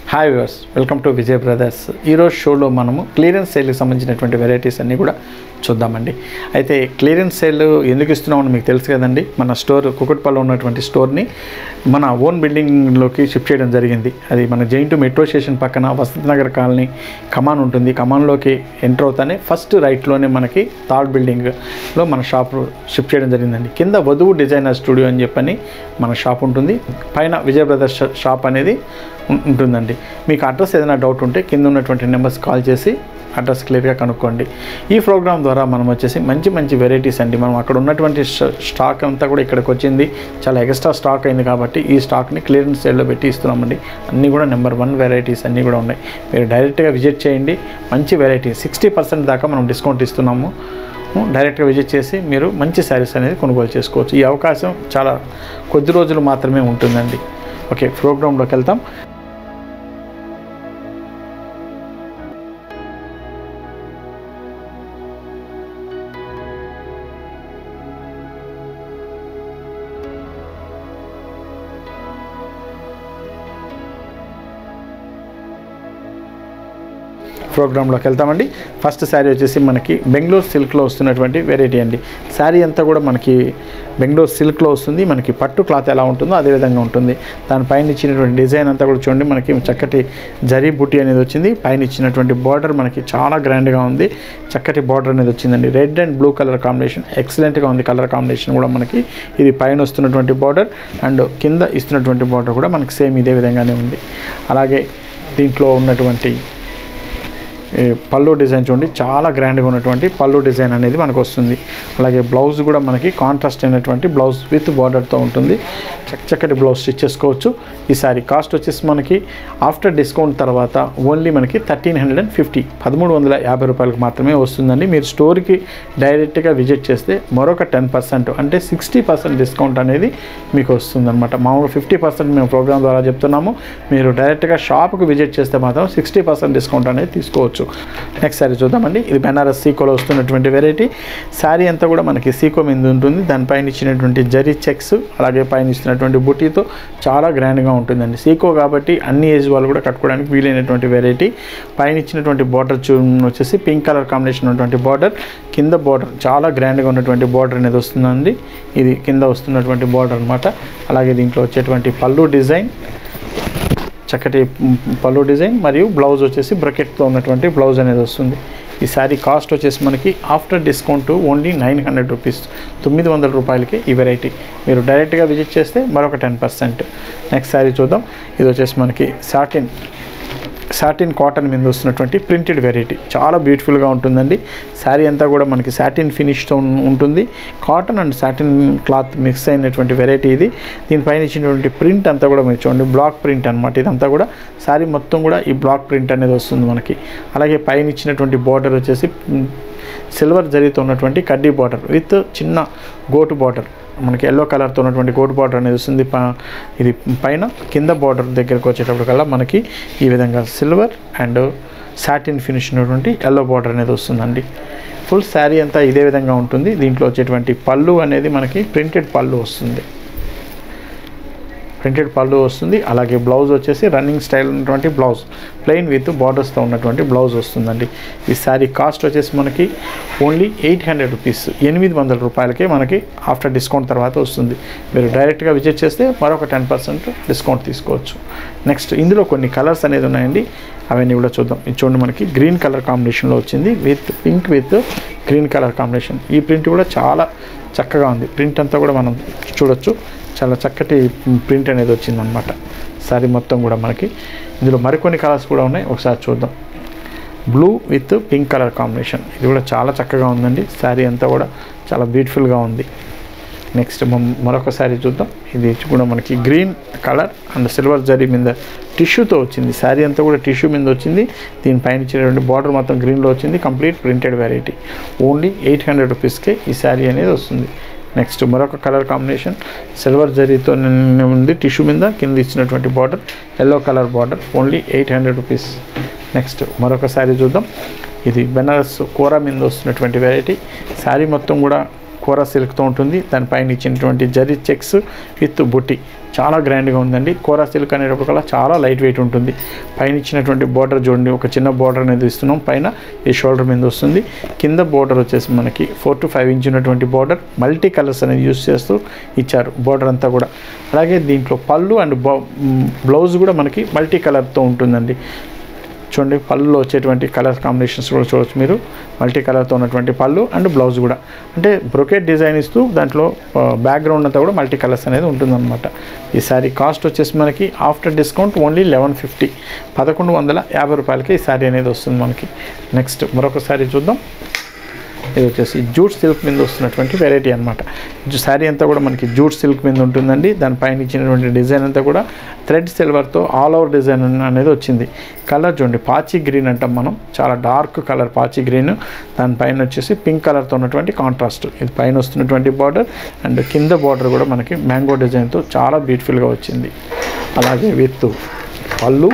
hi viewers welcome to Vijay brothers ఈరోజు షోలో మనము క్లియరెన్స్ సేల్కి సంబంధించినటువంటి వెరైటీస్ అన్నీ కూడా చూద్దామండి అయితే క్లియరెన్స్ సేల్ ఎందుకు ఇస్తున్నామని మీకు తెలుసు కదండి మన స్టోర్ కుకట్పల్లిలో ఉన్నటువంటి స్టోర్ని మన ఓన్ బిల్డింగ్లోకి షిఫ్ట్ చేయడం జరిగింది అది మన జైన్ టు మెట్రో స్టేషన్ పక్కన వసంత నగర్ కాలనీ కమాన్ ఉంటుంది కమాన్లోకి ఎంటర్ అవుతానే ఫస్ట్ రైట్లోనే మనకి థర్డ్ బిల్డింగ్లో మన షాప్ షిఫ్ట్ చేయడం జరిగిందండి కింద వధువు డిజైనర్ స్టూడియో అని చెప్పని మన షాప్ ఉంటుంది పైన విజయ్ బ్రదర్స్ ష- షాప్ అనేది ఉం- ఉంటుందండి మీకు అడ్రస్ ఏదైనా డౌట్ ఉంటే కింద ఉన్నటువంటి నెంబర్స్ కాల్ చేసి అడ్రస్ క్లియర్గా కనుక్కోండి ఈ ప్రోగ్రామ్ ద్వారా మనం వచ్చేసి మంచి మంచి వెరైటీస్ అండి మనం అక్కడ ఉన్నటువంటి స్ట- స్టాక్ అంతా కూడా ఇక్కడికి వచ్చింది చాలా ఎక్స్ట్రా స్టాక్ అయింది కాబట్టి ఈ స్టాక్ని క్లియరెన్స్ సేల్లో పెట్టి ఇస్తున్నామండి అన్నీ కూడా నెంబర్ వన్ వెరైటీస్ అన్నీ కూడా ఉన్నాయి మీరు డైరెక్ట్గా విజిట్ చేయండి మంచి వెరైటీ సిక్స్టీ పర్సెంట్ దాకా మనం డిస్కౌంట్ ఇస్తున్నాము డైరెక్ట్గా విజిట్ చేసి మీరు మంచి శారీస్ అనేది కొనుగోలు చేసుకోవచ్చు ఈ అవకాశం చాలా కొద్ది రోజులు మాత్రమే ఉంటుందండి ఓకే ప్రోగ్రాంలోకి వెళ్తాం ప్రోగ్రాంలోకి వెళ్తామండి ఫస్ట్ శారీ వచ్చేసి మనకి బెంగళూరు సిల్క్లో వస్తున్నటువంటి వెరైటీ అండి శారీ అంతా కూడా మనకి బెంగళూరు సిల్క్లో వస్తుంది మనకి పట్టు క్లాత్ ఎలా ఉంటుందో అదే విధంగా ఉంటుంది దానిపైన ఇచ్చినటువంటి డిజైన్ అంతా కూడా చూడండి మనకి చక్కటి జరీ బుట్టి అనేది వచ్చింది పైన ఇచ్చినటువంటి బార్డర్ మనకి చాలా గ్రాండ్గా ఉంది చక్కటి బార్డర్ అనేది వచ్చిందండి red and blue colour combination ఎక్సలెంట్గా ఉంది కలర్ కాంబినేషన్ కూడా మనకి ఇది పైన వస్తున్నటువంటి బార్డర్ అండ్ కింద ఇస్తున్నటువంటి బార్డర్ కూడా మనకి సేమ్ ఇదే విధంగానే ఉంది అలాగే దీంట్లో ఉన్నటువంటి ఈ పళ్ళు డిజైన్ చూడండి చాలా గ్రాండ్గా ఉన్నటువంటి పళ్ళు డిజైన్ అనేది మనకు వస్తుంది అలాగే బ్లౌజ్ కూడా మనకి కాంట్రాస్ట్ అయినటువంటి బ్లౌజ్ విత్ బార్డర్తో ఉంటుంది చక్క చక్కటి బ్లౌజ్ స్టిచ్ చేసుకోవచ్చు ఈ సారీ కాస్ట్ వచ్చేసి మనకి ఆఫ్టర్ డిస్కౌంట్ తర్వాత ఓన్లీ మనకి థర్టీన్ హండ్రెడ్ అండ్ ఫిఫ్టీ పదమూడు వందల యాభై రూపాయలకు మాత్రమే వస్తుందండి మీరు స్టోర్కి డైరెక్ట్గా విజిట్ చేస్తే మరొక టెన్ పర్సెంట్ అంటే సిక్స్టీ పర్సెంట్ డిస్కౌంట్ అనేది మీకు వస్తుందన్నమాట మామూలుగా ఫిఫ్టీ పర్సెంట్ మేము ప్రోగ్రామ్ ద్వారా చెప్తున్నాము మీరు డైరెక్ట్గా షాప్కి విజిట్ చేస్తే మాత్రం సిక్స్టీ పర్సెంట్ డిస్కౌంట్ అనేది తీసుకోవచ్చు నెక్స్ట్ శారీ చూద్దామండి ఇది బెనారస్ సీకోలో వస్తున్నటువంటి వెరైటీ శారీ అంతా కూడా మనకి సీకో మీద ఉంటుంది దానిపైన ఇచ్చినటువంటి జరీ చెక్స్ అలాగే పైన ఇస్తున్నటువంటి బుటీతో చాలా గ్రాండ్గా ఉంటుందండి సీకో కాబట్టి అన్ని ఏజ్ వాళ్ళు కూడా కట్టుకోవడానికి వీలైనటువంటి వెరైటీ పైన ఇచ్చినటువంటి బార్డర్ చూ వచ్చేసి పింక్ కలర్ కాంబినేషన్ ఉన్నటువంటి బార్డర్ కింద బార్డర్ చాలా గ్రాండ్గా ఉన్నటువంటి బార్డర్ అనేది వస్తుందండి ఇది కింద వస్తున్నటువంటి బార్డర్ అనమాట అలాగే దీంట్లో వచ్చేటువంటి పళ్ళు డిజైన్ చక్కటి మ్, పళ్ళు డిజైన్ మరియు బ్లౌజ్ వచ్చేసి బ్రకెట్తో ఉన్నటువంటి బ్లౌజ్ అనేది వస్తుంది ఈ శారీ కాస్ట్ వచ్చేసి మనకి after discount only nine hundred rupees తొమ్మిది వందల రూపాయలకి ఈ వెరైటీ మీరు డైరెక్ట్గా విజిట్ చేస్తే మరొక టెన్ పర్సెంట్ నెక్స్ట్ శారీ చూద్దాం ఇది వచ్చేసి మనకి సాటిన్ సాటిన్ కాటన్ మీద వస్తున్నటువంటి ప్రింటెడ్ వెరైటీ చాలా బ్యూటిఫుల్గా ఉంటుందండి శారీ అంతా కూడా మనకి సాటిన్ ఫినిష్తో ఉన్- ఉంటుంది cotton and satin cloth mix అయినటువంటి వెరైటీ ఇది దీనిపైన ఇచ్చినటువంటి ప్రింట్ అంతా కూడా మీరు చూడండి బ్లాక్ ప్రింట్ అనమాట ఇదంతా కూడా శారీ మొత్తం కూడా ఈ బ్లాక్ ప్రింట్ అనేది వస్తుంది మనకి అలాగే పైన ఇచ్చినటువంటి బార్డర్ వచ్చేసి మ్, సిల్వర్ జరీతో ఉన్నటువంటి కడ్డీ బార్డర్ విత్ చిన్న గోటు బార్డర్ మనకి ఎల్లో కలర్తో ఉన్నటువంటి గోటు బార్డర్ అనేది వస్తుంది ప- ఇది పైన కింద బార్డర్ దగ్గరకు వచ్చేటప్పటికల్లా మనకి ఈ విధంగా సిల్వర్ అండ్ సాటిన్ ఫినిష్ ఉన్నటువంటి ఎల్లో బార్డర్ అనేది వస్తుందండి ఫుల్ శారీ అంతా ఇదే విధంగా ఉంటుంది దీంట్లో వచ్చేటువంటి పళ్ళు అనేది మనకి ప్రింటెడ్ పళ్ళు వస్తుంది ప్రింటెడ్ పళ్ళు వస్తుంది అలాగే బ్లౌజ్ వచ్చేసి రన్నింగ్ స్టైల్ ఉన్నటువంటి బ్లౌజ్ ప్లెయిన్ విత్ బార్డర్స్తో ఉన్నటువంటి బ్లౌజ్ వస్తుందండి ఈ శారీ కాస్ట్ వచ్చేసి మనకి ఓన్లీ ఎయిట్ హండ్రెడ్ రూపీస్ ఎనిమిది వందల రూపాయలకే మనకి ఆఫ్టర్ డిస్కౌంట్ తర్వాత వస్తుంది మీరు డైరెక్ట్గా విజిట్ చేస్తే మరొక టెన్ పర్సెంట్ డిస్కౌంట్ తీసుకోవచ్చు నెక్స్ట్ ఇందులో కొన్ని కలర్స్ అనేది ఉన్నాయండి అవన్నీ కూడా చూద్దాం ఇది చూడండి మనకి గ్రీన్ కలర్ కాంబినేషన్లో వచ్చింది with pink with green colour combination ఈ ప్రింట్ కూడా చాలా చక్కగా ఉంది ప్రింట్ అంతా కూడా మనం చూడొచ్చు చాలా చక్కటి ప్రింట్ అనేది వచ్చిందనమాట శారీ మొత్తం కూడా మనకి ఇందులో మరికొన్ని కలర్స్ కూడా ఉన్నాయి ఒకసారి చూద్దాం blue with pink colour combination ఇది కూడా చాలా చక్కగా ఉందండి శారీ అంతా కూడా చాలా బ్యూటిఫుల్గా ఉంది నెక్స్ట్ మరొక శారీ చూద్దాం ఇది కూడా మనకి గ్రీన్ కలర్ అండ్ సిల్వర్ జరీ మీద టిష్యూతో వచ్చింది శారీ అంతా కూడా టిష్యూ మీద వచ్చింది దీనిపైన ఇచ్చినటువంటి బార్డర్ మొత్తం గ్రీన్లో వచ్చింది complete printed variety only eight hundred రూపీస్కే ఈ శారీ అనేది వస్తుంది నెక్స్ట్ మరొక కలర్ కాంబినేషన్ సిల్వర్ జరీతో ఉంది టిష్యూ మీద కింద ఇచ్చినటువంటి border yellow colour border only eight hundred rupees next మరొక శారీ చూద్దాం ఇది బెనారస్ కూర మీద వస్తున్నటువంటి వెరైటీ శారీ మొత్తం కూడా కూర సిల్క్తో ఉంటుంది దానిపైన ఇచ్చినటువంటి జరీ చెక్స్ విత్ బుట్టి చాలా గ్రాండ్గా ఉందండి కోరా సిల్క్ అనేటప్పటికల్లా చాలా లైట్ వెయిట్ ఉంటుంది పైన ఇచ్చినటువంటి బార్డర్ చూడండి ఒక చిన్న బార్డర్ అనేది ఇస్తున్నాం పైన ఈ షోల్డర్ మీద వస్తుంది కింద బార్డర్ వచ్చేసి మనకి ఫోర్ టు ఫైవ్ ఇంచ్ ఉన్నటువంటి బార్డర్ మల్టీ కలర్స్ అనేది యూస్ చేస్తూ ఇచ్చారు బార్డర్ అంతా కూడా అలాగే దీంట్లో పళ్ళు అండ్ బ్లౌజ్ కూడా మనకి మల్టీ కలర్తో ఉంటుందండి చూడండి పళ్ళులో వచ్చేటువంటి కలర్ కాంబినేషన్స్ కూడా చూడవచ్చు మీరు మల్టీ కలర్తో ఉన్నటువంటి పళ్ళు అండ్ బ్లౌజ్ కూడా అంటే బ్రొకెట్ డిజైన్ ఇస్తూ దాంట్లో బ్యాక్గ్రౌండ్ అంతా కూడా మల్టీ కలర్స్ అనేది ఉంటుందన్నమాట ఈ శారీ కాస్ట్ వచ్చేసి మనకి after discount only eleven fifty పదకొండు వందల యాభై రూపాయలకి ఈ శారీ అనేది వస్తుంది మనకి నెక్స్ట్ మరొక శారీ చూద్దాం ఇది వచ్చేసి జూట్ సిల్క్ మీద వస్తున్నటువంటి వెరైటీ అనమాట శారీ అంతా కూడా మనకి జూట్ సిల్క్ మీద ఉంటుందండి దానిపైన ఇచ్చినటువంటి డిజైన్ అంతా కూడా థ్రెడ్ సిల్వర్తో ఆల్ ఓవర్ డిజైన్ అనేది వచ్చింది కలర్ చూడండి పాచి గ్రీన్ అంటాం మనం చాలా డార్క్ కలర్ పాచి గ్రీన్ దానిపైన వచ్చేసి పింక్ కలర్తో ఉన్నటువంటి కాంట్రాస్ట్ ఇది పైన వస్తున్నటువంటి బార్డర్ అండ్ కింద బార్డర్ కూడా మనకి మ్యాంగో డిజైన్తో చాలా బ్యూటిఫుల్గా వచ్చింది అలాగే విత్ పళ్ళు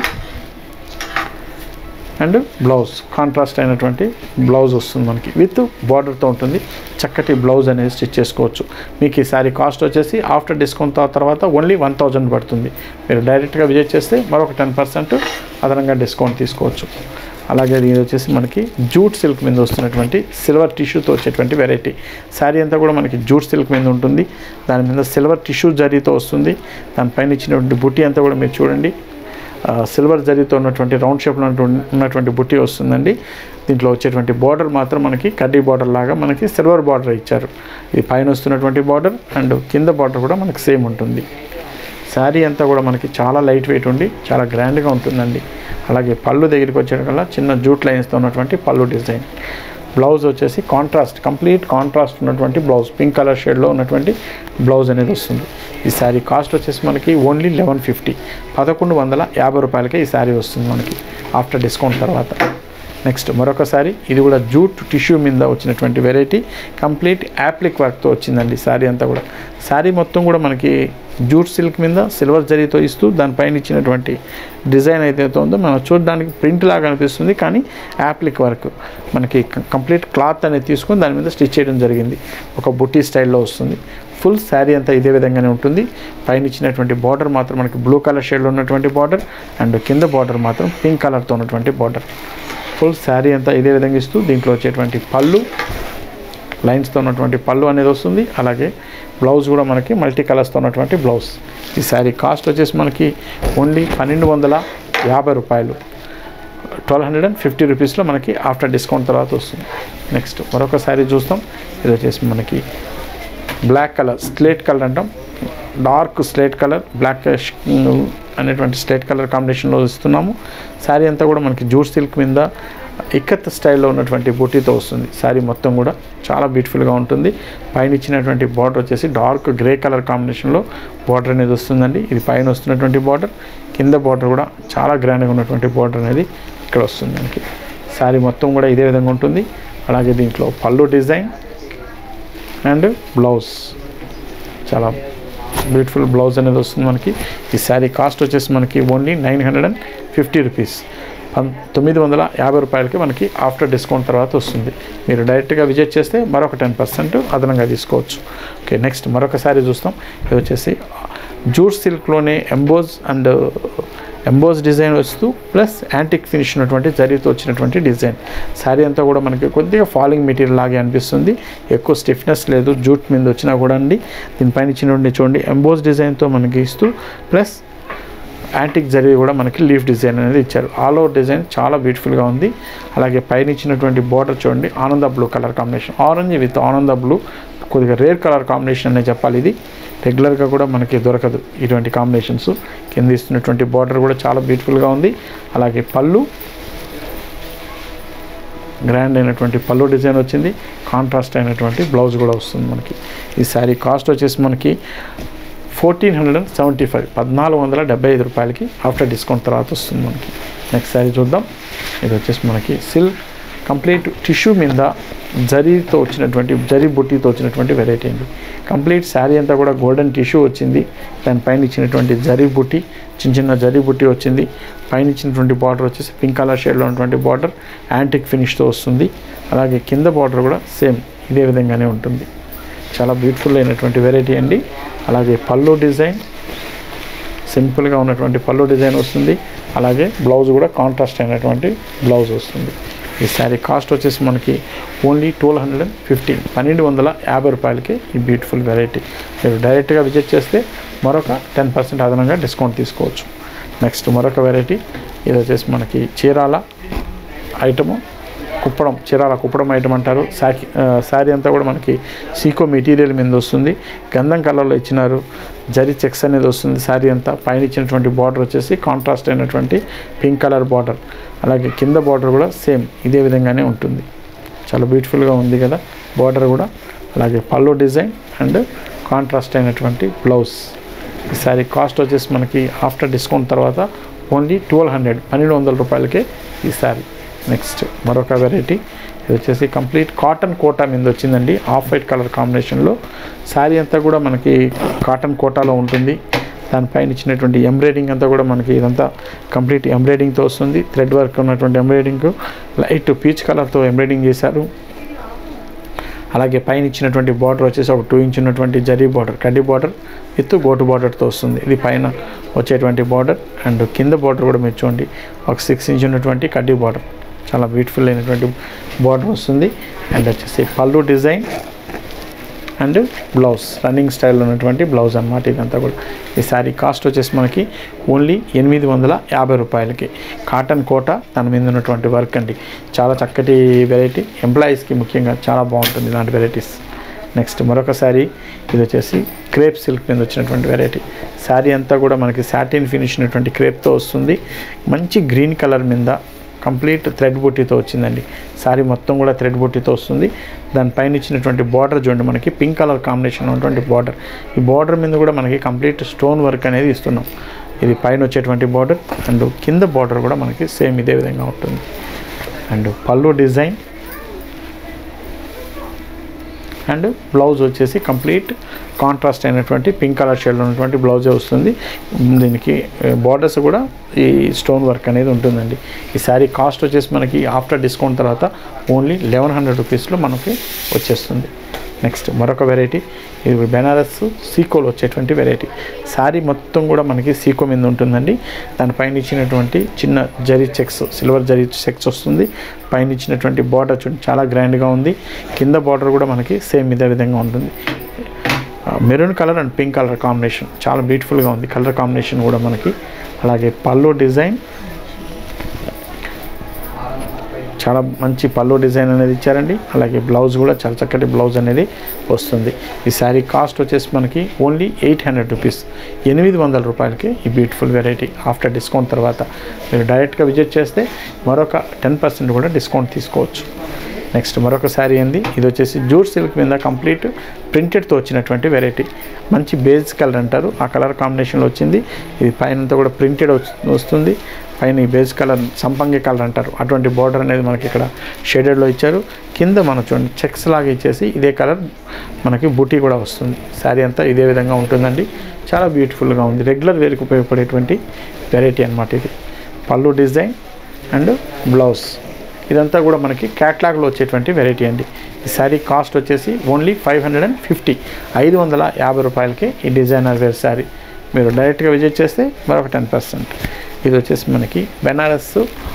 అండ్ బ్లౌజ్ కాంట్రాస్ట్ అయినటువంటి బ్లౌజ్ వస్తుంది మనకి విత్ బార్డర్తో ఉంటుంది చక్కటి బ్లౌజ్ అనేది స్టిచ్ చేసుకోవచ్చు మీకు ఈ శారీ కాస్ట్ వచ్చేసి ఆఫ్టర్ డిస్కౌంట్ తర్వాత ఓన్లీ వన్ థౌజండ్ పడుతుంది మీరు డైరెక్ట్గా విజిట్ చేస్తే మరొక టెన్ పర్సెంట్ అదనంగా డిస్కౌంట్ తీసుకోవచ్చు అలాగే ఇది వచ్చేసి మనకి జూట్ సిల్క్ మీద వస్తున్నటువంటి సిల్వర్ టిష్యూతో వచ్చేటువంటి వెరైటీ శారీ అంతా కూడా మనకి జూట్ సిల్క్ మీద ఉంటుంది దాని మీద సిల్వర్ టిష్యూ జరీతో వస్తుంది దానిపైన ఇచ్చినటువంటి బుట్టి అంతా కూడా మీరు చూడండి సిల్వర్ జరీతో ఉన్నటువంటి రౌండ్ షేప్లో ఉన్నటువంటి బుట్టి వస్తుందండి దీంట్లో వచ్చేటువంటి బార్డర్ మాత్రం మనకి కడ్డీ బార్డర్ లాగా మనకి సిల్వర్ బార్డర్ ఇచ్చారు ఇది పైన వస్తున్నటువంటి బార్డర్ అండ్ కింద బార్డర్ కూడా మనకి సేమ్ ఉంటుంది శారీ అంతా కూడా మనకి చాలా లైట్ వెయిట్ ఉండి చాలా గ్రాండ్గా ఉంటుందండి అలాగే పళ్ళు దగ్గరికి వచ్చేటకల్లా చిన్న జూట్ లైన్స్తో ఉన్నటువంటి పళ్ళు డిజైన్ బ్లౌజ్ వచ్చేసి కాంట్రాస్ట్ కంప్లీట్ కాంట్రాస్ట్ ఉన్నటువంటి బ్లౌజ్ పింక్ కలర్ షేడ్లో ఉన్నటువంటి బ్లౌజ్ అనేది వస్తుంది ఈ శారీ కాస్ట్ వచ్చేసి మనకి ఓన్లీ లెవెన్ ఫిఫ్టీ పదకొండు వందల యాభై రూపాయలకే ఈ శారీ వస్తుంది మనకి ఆఫ్టర్ డిస్కౌంట్ తర్వాత నెక్స్ట్ మరొక శారీ ఇది కూడా జూట్ టిష్యూ మీద వచ్చినటువంటి వెరైటీ కంప్లీట్ యాప్లిక్ వర్క్తో వచ్చిందండి శారీ అంతా కూడా శారీ మొత్తం కూడా మనకి జూట్ సిల్క్ మీద సిల్వర్ జరీతో ఇస్తూ దానిపైన ఇచ్చినటువంటి డిజైన్ ఏదైతే ఉందో మనం చూడడానికి ప్రింట్ లాగా అనిపిస్తుంది కానీ యాప్లిక్ వర్క్ మనకి కంప్లీట్ క్లాత్ అనేది తీసుకొని దాని మీద స్టిచ్ చేయడం జరిగింది ఒక బుట్టి స్టైల్లో వస్తుంది ఫుల్ శారీ అంతా ఇదే విధంగానే ఉంటుంది పైన ఇచ్చినటువంటి బార్డర్ మాత్రం మనకి బ్లూ కలర్ షేడ్లో ఉన్నటువంటి బార్డర్ అండ్ కింద బార్డర్ మాత్రం పింక్ కలర్తో ఉన్నటువంటి బార్డర్ ఫుల్ శారీ అంతా ఇదే విధంగా ఇస్తూ దీంట్లో వచ్చేటువంటి పళ్ళు లైన్స్తో ఉన్నటువంటి పళ్ళు అనేది వస్తుంది అలాగే బ్లౌజ్ కూడా మనకి మల్టీ కలర్స్తో ఉన్నటువంటి బ్లౌజ్ ఈ శారీ కాస్ట్ వచ్చేసి మనకి ఓన్లీ పన్నెండు వందల యాభై రూపాయలు ట్వెల్వ్ హండ్రెడ్ అండ్ ఫిఫ్టీ రూపీస్లో మనకి ఆఫ్టర్ డిస్కౌంట్ తర్వాత వస్తుంది నెక్స్ట్ మరొక శారీ చూస్తాం ఇది వచ్చేసి మనకి బ్లాక్ కలర్ స్లేట్ కలర్ అంటాం డార్క్ స్లేట్ కలర్ బ్లాక్ అనేటువంటి స్లేట్ కలర్ కాంబినేషన్లో ఇస్తున్నాము శారీ అంతా కూడా మనకి జూట్ సిల్క్ మీద ఇక్కత్ స్టైల్లో ఉన్నటువంటి బుట్టీతో వస్తుంది శారీ మొత్తం కూడా చాలా బ్యూటిఫుల్గా ఉంటుంది పైన ఇచ్చినటువంటి బార్డర్ వచ్చేసి డార్క్ గ్రే కలర్ కాంబినేషన్లో బార్డర్ అనేది వస్తుందండి ఇది పైన వస్తున్నటువంటి బార్డర్ కింద బార్డర్ కూడా చాలా గ్రాండ్గా ఉన్నటువంటి బార్డర్ అనేది ఇక్కడ వస్తుంది మనకి శారీ మొత్తం కూడా ఇదే విధంగా ఉంటుంది అలాగే దీంట్లో పళ్ళు డిజైన్ అండ్ బ్లౌజ్ చాలా బ్యూటిఫుల్ బ్లౌజ్ అనేది వస్తుంది మనకి ఈ శారీ కాస్ట్ వచ్చేసి మనకి only nine hundred and fifty rupees పం తొమ్మిది వందల యాభై రూపాయలకి మనకి ఆఫ్టర్ డిస్కౌంట్ తర్వాత వస్తుంది మీరు డైరెక్ట్గా విజిట్ చేస్తే మరొక టెన్ పర్సెంట్ అదనంగా తీసుకోవచ్చు ఓకే నెక్స్ట్ మరొక శారీ చూస్తాం ఇది వచ్చేసి జూట్ సిల్క్లోనే ఎంబోజ్ అండ్ ఎంబోజ్ డిజైన్ వస్తూ ప్లస్ యాంటిక్ ఫినిష్ ఉన్నటువంటి జరీతో వచ్చినటువంటి డిజైన్ శారీ అంతా కూడా మనకి కొద్దిగా ఫాలింగ్ మెటీరియల్ లాగే అనిపిస్తుంది ఎక్కువ స్టిఫ్నెస్ లేదు జూట్ మీద వచ్చినా కూడా అండి దీనిపైన ఇచ్చినటువంటి చూడండి ఎంబోజ్ డిజైన్తో మనకి ఇస్తూ ప్లస్ యాంటిక్ జరీ కూడా మనకి లీఫ్ డిజైన్ అనేది ఇచ్చారు ఆల్ ఓవర్ డిజైన్ చాలా బ్యూటిఫుల్గా ఉంది అలాగే పైన ఇచ్చినటువంటి బార్డర్ చూడండి ఆనంద blue colour combination orange with ఆనంద బ్లూ కొద్దిగా రేర్ కలర్ కాంబినేషన్ అనే చెప్పాలి ఇది రెగ్యులర్గా కూడా మనకి దొరకదు ఇటువంటి కాంబినేషన్స్ కింద ఇస్తున్నటువంటి బార్డర్ కూడా చాలా బ్యూటిఫుల్గా ఉంది అలాగే పళ్ళు గ్రాండ్ అయినటువంటి పళ్ళు డిజైన్ వచ్చింది కాంట్రాస్ట్ అయినటువంటి బ్లౌజ్ కూడా వస్తుంది మనకి ఈ శారీ కాస్ట్ వచ్చేసి మనకి fourteen hundred and seventy five పద్నాలుగు వందల డెబ్బై ఐదు రూపాయలకి ఆఫ్టర్ డిస్కౌంట్ తర్వాత వస్తుంది మనకి నెక్స్ట్ శారీ చూద్దాం ఇది వచ్చేసి మనకి సిల్క్ కంప్లీట్ టిష్యూ మీద జరీతో వచ్చినటువంటి జరీ బుట్టితో వచ్చినటువంటి వెరైటీ అండి కంప్లీట్ శారీ అంతా కూడా గోల్డెన్ టిష్యూ వచ్చింది దానిపైన ఇచ్చినటువంటి జరీ బుట్టి చిన్న చిన్న జరీ బుట్టి వచ్చింది పైన ఇచ్చినటువంటి బార్డర్ వచ్చేసి పింక్ కలర్ షేడ్లో ఉన్నటువంటి బార్డర్ యాంటిక్ ఫినిష్తో వస్తుంది అలాగే కింద బార్డర్ కూడా సేమ్ ఇదే విధంగానే ఉంటుంది చాలా బ్యూటిఫుల్ అయినటువంటి వెరైటీ అండి అలాగే పళ్ళు డిజైన్ సింపుల్గా ఉన్నటువంటి పళ్ళు డిజైన్ వస్తుంది అలాగే బ్లౌజ్ కూడా కాంట్రాస్ట్ అయినటువంటి బ్లౌజ్ వస్తుంది ఈ శారీ కాస్ట్ వచ్చేసి మనకి only twelve hundred and fifty పన్నెండు వందల యాభై రూపాయలకి ఈ బ్యూటిఫుల్ వెరైటీ మీరు డైరెక్ట్గా విజిట్ చేస్తే మరొక టెన్ పర్సెంట్ అదనంగా డిస్కౌంట్ తీసుకోవచ్చు నెక్స్ట్ మరొక వెరైటీ ఇది వచ్చేసి మనకి చీరాల ఐటము కుప్పడం చీరాల కుప్పడం ఐటమ్ అంటారు శారీ శారీ అంతా కూడా మనకి సీకో మెటీరియల్ మీద వస్తుంది గంధం కలర్లో ఇచ్చినారు జరీ చెక్స్ అనేది వస్తుంది శారీ అంతా పైన ఇచ్చినటువంటి బార్డర్ వచ్చేసి కాంట్రాస్ట్ అయినటువంటి పింక్ కలర్ బార్డర్ అలాగే కింద బార్డర్ కూడా సేమ్ ఇదే విధంగానే ఉంటుంది చాలా బ్యూటిఫుల్గా ఉంది కదా బార్డర్ కూడా అలాగే పళ్ళు డిజైన్ అండ్ కాంట్రాస్ట్ అయినటువంటి బ్లౌజ్ ఈ శారీ కాస్ట్ వచ్చేసి మనకి ఆఫ్టర్ డిస్కౌంట్ తర్వాత ఓన్లీ ట్వెల్వ్ హండ్రెడ్ పన్నెండు వందల రూపాయలకే ఈ శారీ నెక్స్ట్ మరొక వెరైటీ ఇది వచ్చేసి కంప్లీట్ కాటన్ కోటా మీద వచ్చిందండి ఆఫ్ వైట్ కలర్ కాంబినేషన్లో శారీ అంతా కూడా మనకి కాటన్ కోటాలో ఉంటుంది దానిపైన ఇచ్చినటువంటి ఎంబ్రాయిడింగ్ అంతా కూడా మనకి ఇదంతా కంప్లీట్ ఎంబ్రాయిడింగ్తో వస్తుంది థ్రెడ్ వర్క్ ఉన్నటువంటి ఎంబ్రాయిడింగ్ లైట్ పీచ్ కలర్తో ఎంబ్రాయిడింగ్ చేశారు అలాగే పైన ఇచ్చినటువంటి బార్డర్ వచ్చేసి ఒక టూ ఇంచ్ ఉన్నటువంటి జరీ బార్డర్ కడ్డీ బార్డర్ విత్ గోటు బార్డర్తో వస్తుంది ఇది పైన వచ్చేటువంటి బార్డర్ అండ్ కింద బార్డర్ కూడా మీరు చూడండి ఒక సిక్స్ ఇంచ్ ఉన్నటువంటి కడ్డీ బార్డర్ చాలా బ్యూటిఫుల్ అయినటువంటి బార్డర్ వస్తుంది అండ్ వచ్చేసి పళ్ళు డిజైన్ అండ్ బ్లౌజ్ రన్నింగ్ స్టైల్లో ఉన్నటువంటి బ్లౌజ్ అన్నమాట ఇదంతా కూడా ఈ శారీ కాస్ట్ వచ్చేసి మనకి ఓన్లీ ఎనిమిది వందల యాభై రూపాయలకి కాటన్ కోట దాని మీద ఉన్నటువంటి వర్క్ అండి చాలా చక్కటి వెరైటీ ఎంప్లాయీస్కి ముఖ్యంగా చాలా బాగుంటుంది ఇలాంటి వెరైటీస్ నెక్స్ట్ మరొక శారీ ఇది వచ్చేసి క్రేప్ సిల్క్ మీద వచ్చినటువంటి వెరైటీ శారీ అంతా కూడా మనకి సాటిన్ ఫినిష్ ఉన్నటువంటి క్రేప్తో వస్తుంది మంచి గ్రీన్ కలర్ మీద కంప్లీట్ థ్రెడ్ బుట్టితో వచ్చిందండి శారీ మొత్తం కూడా థ్రెడ్ బుట్టితో వస్తుంది దానిపైన ఇచ్చినటువంటి బార్డర్ చూడండి మనకి పింక్ కలర్ కాంబినేషన్ ఉన్నటువంటి బార్డర్ ఈ బార్డర్ మీద కూడా మనకి కంప్లీట్ స్టోన్ వర్క్ అనేది ఇస్తున్నాం ఇది పైన వచ్చేటువంటి బార్డర్ అండ్ కింద బార్డర్ కూడా మనకి సేమ్ ఇదే విధంగా ఉంటుంది అండ్ పళ్ళు డిజైన్ అండ్ బ్లౌజ్ వచ్చేసి కంప్లీట్ కాంట్రాస్ట్ అయినటువంటి పింక్ కలర్ షేడ్లో ఉన్నటువంటి బ్లౌజే వస్తుంది దీనికి బార్డర్స్ కూడా ఈ స్టోన్ వర్క్ అనేది ఉంటుందండి ఈ శారీ కాస్ట్ వచ్చేసి మనకి ఆఫ్టర్ డిస్కౌంట్ తర్వాత ఓన్లీ లెవెన్ హండ్రెడ్ రూపీస్లో మనకి వచ్చేస్తుంది నెక్స్ట్ మరొక వెరైటీ ఇది బెనారస్ సీకోలో వచ్చేటువంటి వెరైటీ శారీ మొత్తం కూడా మనకి సీకో మీద ఉంటుందండి దానిపైన ఇచ్చినటువంటి చిన్న జరీ చెక్స్ సిల్వర్ జరీ చెక్స్ వస్తుంది పైన ఇచ్చినటువంటి బార్డర్ చూడండి చాలా గ్రాండ్గా ఉంది కింద బార్డర్ కూడా మనకి సేమ్ ఇదే విధంగా ఉంటుంది maroon colour and pink colour combination చాలా బ్యూటిఫుల్గా ఉంది కలర్ కాంబినేషన్ కూడా మనకి అలాగే పళ్ళు డిజైన్ చాలా మంచి పళ్ళు డిజైన్ అనేది ఇచ్చారండి అలాగే బ్లౌజ్ కూడా చాలా చక్కటి బ్లౌజ్ అనేది వస్తుంది ఈ శారీ కాస్ట్ వచ్చేసి మనకి ఓన్లీ ఎయిట్ హండ్రెడ్ రూపీస్ ఎనిమిది వందల రూపాయలకి ఈ బ్యూటిఫుల్ వెరైటీ ఆఫ్టర్ డిస్కౌంట్ తర్వాత మీరు డైరెక్ట్గా విజిట్ చేస్తే మరొక టెన్ పర్సెంట్ కూడా డిస్కౌంట్ తీసుకోవచ్చు నెక్స్ట్ మరొక శారీ అండి ఇది వచ్చేసి జూట్ సిల్క్ మీద కంప్లీట్ ప్రింటెడ్తో వచ్చినటువంటి వెరైటీ మంచి బేజ్ కలర్ అంటారు ఆ కలర్ కాంబినేషన్లో వచ్చింది ఇది పైనంతా కూడా ప్రింటెడ్ వస్తుంది పైన ఈ బేజ్ కలర్ సంపంగి కలర్ అంటారు అటువంటి బార్డర్ అనేది మనకి ఇక్కడ షేడెడ్లో ఇచ్చారు కింద మనం చూడండి చెక్స్ లాగా ఇచ్చేసి ఇదే కలర్ మనకి బూటీ కూడా వస్తుంది శారీ అంతా ఇదే విధంగా ఉంటుందండి చాలా బ్యూటిఫుల్గా ఉంది రెగ్యులర్ వేరుకు ఉపయోగపడేటువంటి వెరైటీ అనమాట ఇది పళ్ళు డిజైన్ అండ్ బ్లౌజ్ ఇదంతా కూడా మనకి క్యాట్లాగ్లో వచ్చేటువంటి వెరైటీ అండి ఈ శారీ కాస్ట్ వచ్చేసి only five hundred and fifty ఐదు వందల యాభై రూపాయలకి ఈ డిజైనర్ వేర్ శారీ మీరు డైరెక్ట్గా విజిట్ చేస్తే మరొక టెన్ పర్సెంట్ ఇది వచ్చేసి మనకి బెనారస్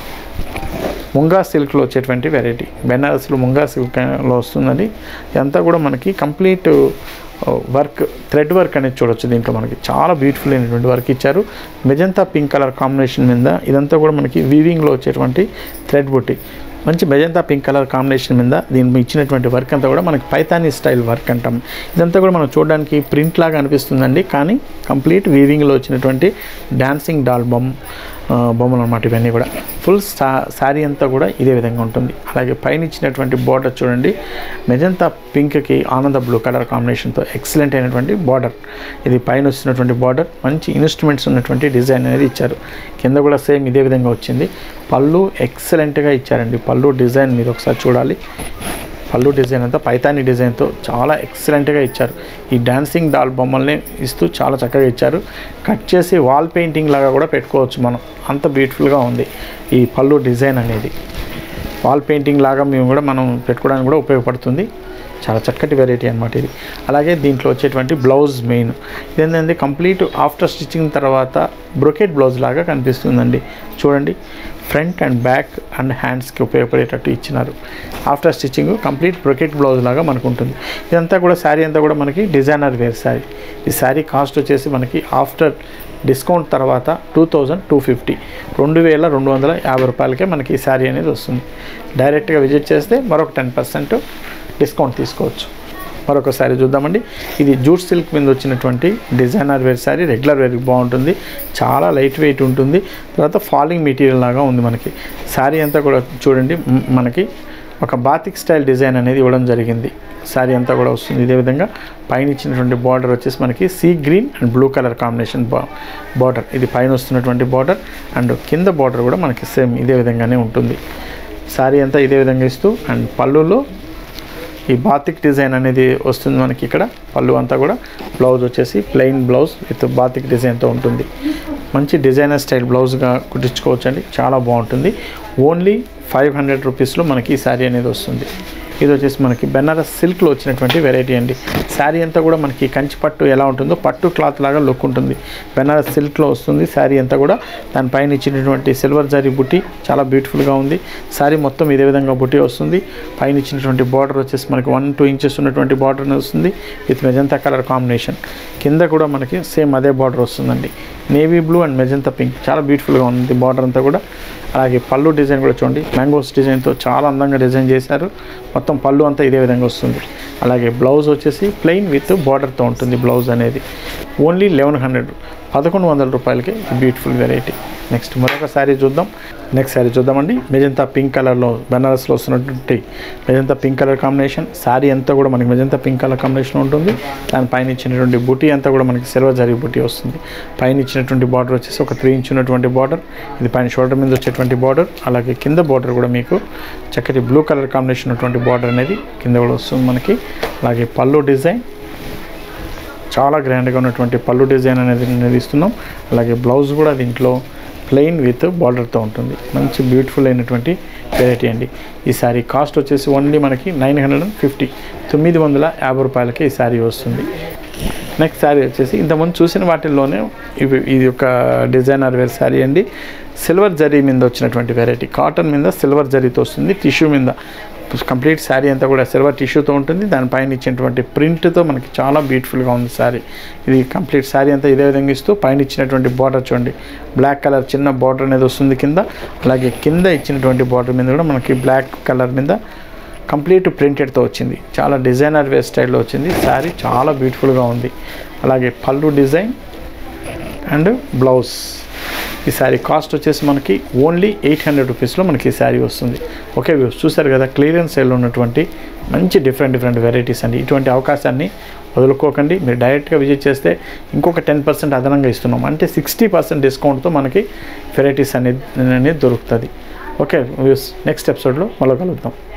ముంగా సిల్క్లో వచ్చేటువంటి వెరైటీ బెనారస్లో ముంగా సిల్క్లో వస్తుందండి ఇదంతా కూడా మనకి కంప్లీట్ వర్క్ థ్రెడ్ వర్క్ అనేది చూడొచ్చు దీంట్లో మనకి చాలా బ్యూటిఫుల్ అయినటువంటి వర్క్ ఇచ్చారు మెజంతా పింక్ కలర్ కాంబినేషన్ మీద ఇదంతా కూడా మనకి వీవింగ్లో వచ్చేటువంటి థ్రెడ్ బుట్టి మంచి మెజంతా పింక్ కలర్ కాంబినేషన్ మీద దీని ఇచ్చినటువంటి వర్క్ అంతా కూడా మనకి పైతానీ స్టైల్ వర్క్ అంటాం ఇదంతా కూడా మనం చూడడానికి ప్రింట్ లాగా అనిపిస్తుందండి కానీ కంప్లీట్ వీవింగ్లో వచ్చినటువంటి డాన్సింగ్ డాల్ బొమ్మ బొమ్మలు అనమాట ఇవన్నీ కూడా ఫుల్ సా శారీ అంతా కూడా ఇదే విధంగా ఉంటుంది అలాగే పైన ఇచ్చినటువంటి బార్డర్ చూడండి మెజంతా పింక్కి ఆనంద బ్లూ కలర్ కాంబినేషన్తో ఎక్సలెంట్ అయినటువంటి బార్డర్ ఇది పైన వచ్చినటువంటి బార్డర్ మంచి ఇన్స్ట్రుమెంట్స్ ఉన్నటువంటి డిజైన్ అనేది ఇచ్చారు కింద కూడా సేమ్ ఇదే విధంగా వచ్చింది పళ్ళు ఎక్సలెంట్గా ఇచ్చారండి పళ్ళు డిజైన్ మీరు ఒకసారి చూడాలి పళ్ళు డిజైన్ అంతా పైతాని డిజైన్తో చాలా ఎక్సలెంట్గా ఇచ్చారు ఈ డాన్సింగ్ డాల్ బొమ్మల్ని ఇస్తూ చాలా చక్కగా ఇచ్చారు కట్ చేసి వాల్ పెయింటింగ్ లాగా కూడా పెట్టుకోవచ్చు మనం అంత బ్యూటిఫుల్గా ఉంది ఈ పళ్ళు డిజైన్ అనేది వాల్ పెయింటింగ్ లాగా మేము కూడా మనం పెట్టుకోవడానికి కూడా ఉపయోగపడుతుంది చాలా చక్కటి వెరైటీ అనమాట ఇది అలాగే దీంట్లో వచ్చేటువంటి బ్లౌజ్ మెయిన్ ఇదేంటంటే కంప్లీట్ ఆఫ్టర్ స్టిచ్చింగ్ తర్వాత బ్రొకెట్ బ్లౌజ్ లాగా కనిపిస్తుందండి చూడండి ఫ్రంట్ అండ్ బ్యాక్ అండ్ హ్యాండ్స్కి ఉపయోగపడేటట్టు ఇచ్చినారు after stitching complete brocade blouse లాగా మనకు ఉంటుంది ఇదంతా కూడా శారీ అంతా కూడా మనకి డిజైనర్ వేర్ శారీ ఈ శారీ కాస్ట్ వచ్చేసి మనకి ఆఫ్టర్ డిస్కౌంట్ తర్వాత టూ థౌజండ్ టూ ఫిఫ్టీ రెండు వేల రెండు వందల యాభై రూపాయలకే మనకి ఈ శారీ అనేది వస్తుంది డైరెక్ట్గా విజిట్ చేస్తే మరొక టెన్ పర్సెంట్ డిస్కౌంట్ తీసుకోవచ్చు మరొక శారీ చూద్దామండి ఇది జూట్ సిల్క్ మీద వచ్చినటువంటి డిజైనర్ వేర్ శారీ రెగ్యులర్ వేర్కి బాగుంటుంది చాలా లైట్ వెయిట్ ఉంటుంది తర్వాత ఫాలింగ్ మెటీరియల్ లాగా ఉంది మనకి శారీ అంతా కూడా చూడండి మ్, మనకి ఒక బాతిక్ స్టైల్ డిజైన్ అనేది ఇవ్వడం జరిగింది శారీ అంతా కూడా వస్తుంది ఇదే విధంగా పైన ఇచ్చినటువంటి బార్డర్ వచ్చేసి మనకి sea green and blue colour combination బా బార్డర్ ఇది పైన వస్తున్నటువంటి బార్డర్ అండ్ కింద బార్డర్ కూడా మనకి సేమ్ ఇదే విధంగానే ఉంటుంది శారీ అంతా ఇదే విధంగా ఇస్తూ అండ్ పళ్ళులో ఈ బాతిక్ డిజైన్ అనేది వస్తుంది మనకి ఇక్కడ పళ్ళు అంతా కూడా బ్లౌజ్ వచ్చేసి ప్లెయిన్ బ్లౌజ్ విత్ బాతిక్ డిజైన్తో ఉంటుంది మంచి డిజైనర్ స్టైల్ బ్లౌజ్గా కుట్టించుకోవచ్చు అండి చాలా బాగుంటుంది ఓన్లీ ఫైవ్ హండ్రెడ్ రూపీస్లో మనకి ఈ శారీ అనేది వస్తుంది ఇది వచ్చేసి మనకి బెనారస్ సిల్క్లో వచ్చినటువంటి వెరైటీ అండి శారీ అంతా కూడా మనకి కంచి పట్టు ఎలా ఉంటుందో పట్టు క్లాత్ లాగా లుక్ ఉంటుంది బెనారస్ సిల్క్లో వస్తుంది శారీ అంతా కూడా దానిపైన ఇచ్చినటువంటి సిల్వర్ జరీ బుట్టి చాలా బ్యూటిఫుల్గా ఉంది శారీ మొత్తం ఇదే విధంగా బుట్టి వస్తుంది పైన ఇచ్చినటువంటి బార్డర్ వచ్చేసి మనకి వన్ టూ ఇంచెస్ ఉన్నటువంటి బార్డర్ వస్తుంది విత్ మెజంతా కలర్ కాంబినేషన్ కింద కూడా మనకి సేమ్ అదే బార్డర్ వస్తుందండి navy blue and magenta pink చాలా బ్యూటిఫుల్గా ఉంది బార్డర్ అంతా కూడా అలాగే పళ్ళు డిజైన్ కూడా చూడండి మ్యాంగోస్ డిజైన్తో చాలా అందంగా డిజైన్ చేశారు మొత్తం పళ్ళు అంతా ఇదే విధంగా వస్తుంది అలాగే బ్లౌజ్ వచ్చేసి ప్లెయిన్ విత్ బార్డర్తో ఉంటుంది బ్లౌజ్ అనేది ఓన్లీ లెవెన్ హండ్రెడ్ పదకొండు వందల రూపాయలకి బ్యూటిఫుల్ వెరైటీ నెక్స్ట్ మరొక శారీ చూద్దాం నెక్స్ట్ శారీ చూద్దామండి మెజంతా పింక్ కలర్లో బెనారస్లో వస్తున్నటువంటి magenta pink colour combination sari అంతా కూడా మనకి మెజంతా పింక్ కలర్ కాంబినేషన్ ఉంటుంది దానిపైన ఇచ్చినటువంటి బుటీ అంతా కూడా మనకి సిల్వర్ జరీ బుటీ వస్తుంది పైన ఇచ్చినటువంటి బార్డర్ వచ్చేసి ఒక త్రీ ఇంచ్ ఉన్నటువంటి బార్డర్ ఇది పైన షోల్డర్ మీద వచ్చేటువంటి బార్డర్ అలాగే కింద బార్డర్ కూడా మీకు చక్కటి బ్లూ కలర్ కాంబినేషన్ ఉన్నటువంటి బార్డర్ అనేది కింద కూడా వస్తుంది మనకి అలాగే పళ్ళు డిజైన్ చాలా గ్రాండ్గా ఉన్నటువంటి పళ్ళు డిజైన్ అనేది అనేది ఇస్తున్నాం అలాగే బ్లౌజ్ కూడా దీంట్లో ప్లెయిన్ విత్ బార్డర్తో ఉంటుంది మంచి బ్యూటిఫుల్ అయినటువంటి వెరైటీ అండి ఈ శారీ కాస్ట్ వచ్చేసి ఓన్లీ మనకి నైన్ హండ్రెడ్ అండ్ ఫిఫ్టీ తొమ్మిది వందల యాభై రూపాయలకి ఈ శారీ వస్తుంది నెక్స్ట్ శారీ వచ్చేసి ఇంతకుముందు చూసిన వాటిల్లోనే ఇవి ఇది ఒక డిజైనర్ వేర్ శారీ అండి సిల్వర్ జరీ మీద వచ్చినటువంటి వెరైటీ కాటన్ మీద సిల్వర్ జరీతో వస్తుంది టిష్యూ మీద కంప్లీట్ శారీ అంతా కూడా సిల్వర్ టిష్యూతో ఉంటుంది దానిపైన ఇచ్చినటువంటి ప్రింట్తో మనకి చాలా బ్యూటిఫుల్గా ఉంది శారీ ఇది కంప్లీట్ శారీ అంతా ఇదే విధంగా ఇస్తూ పైన ఇచ్చినటువంటి బార్డర్ చూడండి బ్లాక్ కలర్ చిన్న బార్డర్ అనేది వస్తుంది కింద అలాగే కింద ఇచ్చినటువంటి బార్డర్ మీద కూడా మనకి బ్లాక్ కలర్ మీద కంప్లీట్ ప్రింటెడ్తో వచ్చింది చాలా డిజైనర్ వేర్ స్టైల్లో వచ్చింది శారీ చాలా బ్యూటిఫుల్గా ఉంది అలాగే పళ్ళు డిజైన్ అండ్ బ్లౌజ్ ఈ శారీ కాస్ట్ వచ్చేసి మనకి ఓన్లీ ఎయిట్ హండ్రెడ్ రూపీస్లో మనకి ఈ శారీ వస్తుంది ఓకే వ్యూస్ చూసారు కదా క్లియరెన్స్ సేల్లో ఉన్నటువంటి మంచి డిఫరెంట్ డిఫరెంట్ వెరైటీస్ అండి ఇటువంటి అవకాశాన్ని వదులుకోకండి మీరు డైరెక్ట్గా విజిట్ చేస్తే ఇంకొక టెన్ పర్సెంట్ అదనంగా ఇస్తున్నాం అంటే సిక్స్టీ పర్సెంట్ డిస్కౌంట్తో మనకి వెరైటీస్ అనేది అనేది దొరుకుతుంది ఓకే వ్యూస్ నెక్స్ట్ ఎపిసోడ్లో మళ్ళీ కలుద్దాం